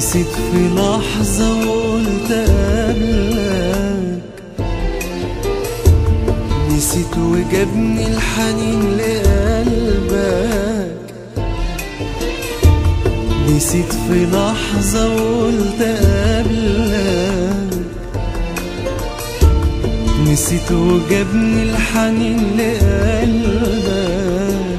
نسيت في لحظة وقلت قبلك نسيت وجابني الحنين لقلبك نسيت في لحظة وقلت قبلك نسيت وجابني الحنين لقلبك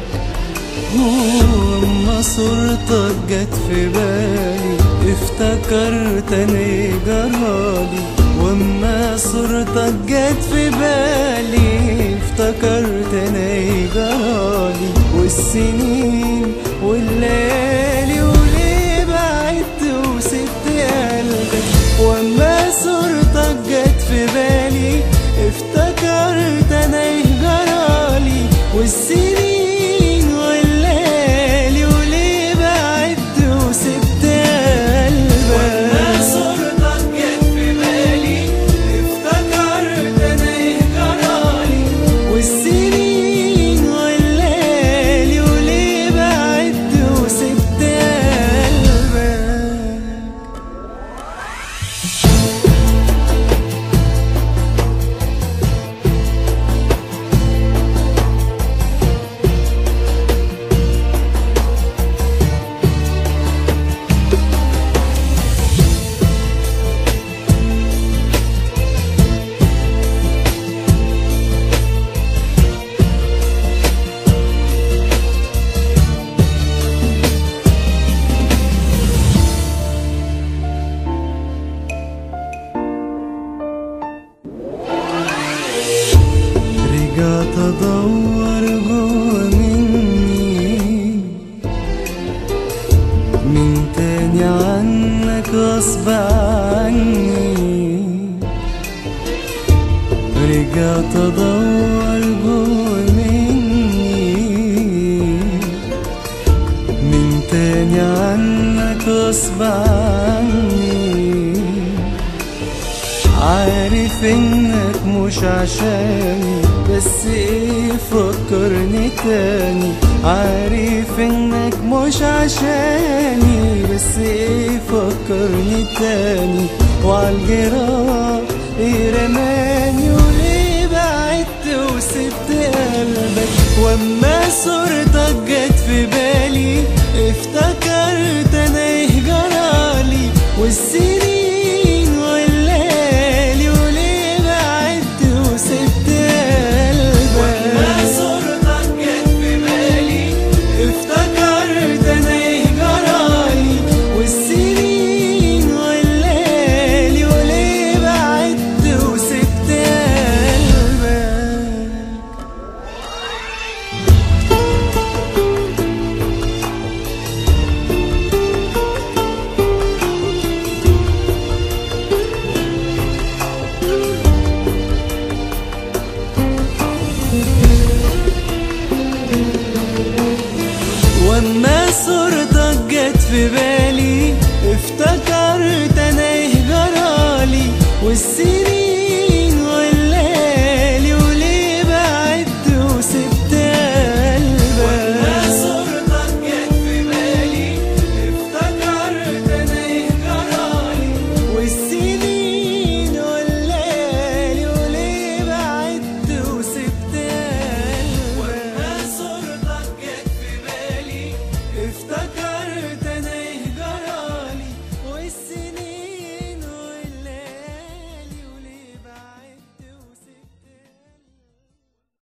وأما صورتك جت في بالي افتكرت انا جرالي واما صورتك جت في بالي افتكرت انا جرالي والسنين والليالي وليه بعدت وسبت قلبك واما صورتك جت في بالي افتكرت انا جرالي والسنين والليالي وليه بعدت وسبت قلبك واما صورتك جت في بالي افتكرت انا جرالي والسنين والليالي وليه بعدت وسبت قلبك رجعت ادور جوا مني من تاني عنك غصب عني رجعت ادور جوا مني من تاني عنك غصب عني عارف انك مش عشاني بس ايه فكرني تاني عارف انك مش عشاني بس ايه فكرني تاني وعالجراح ايه رماني وليه بعدت وسبت قلبك واما صورتك جت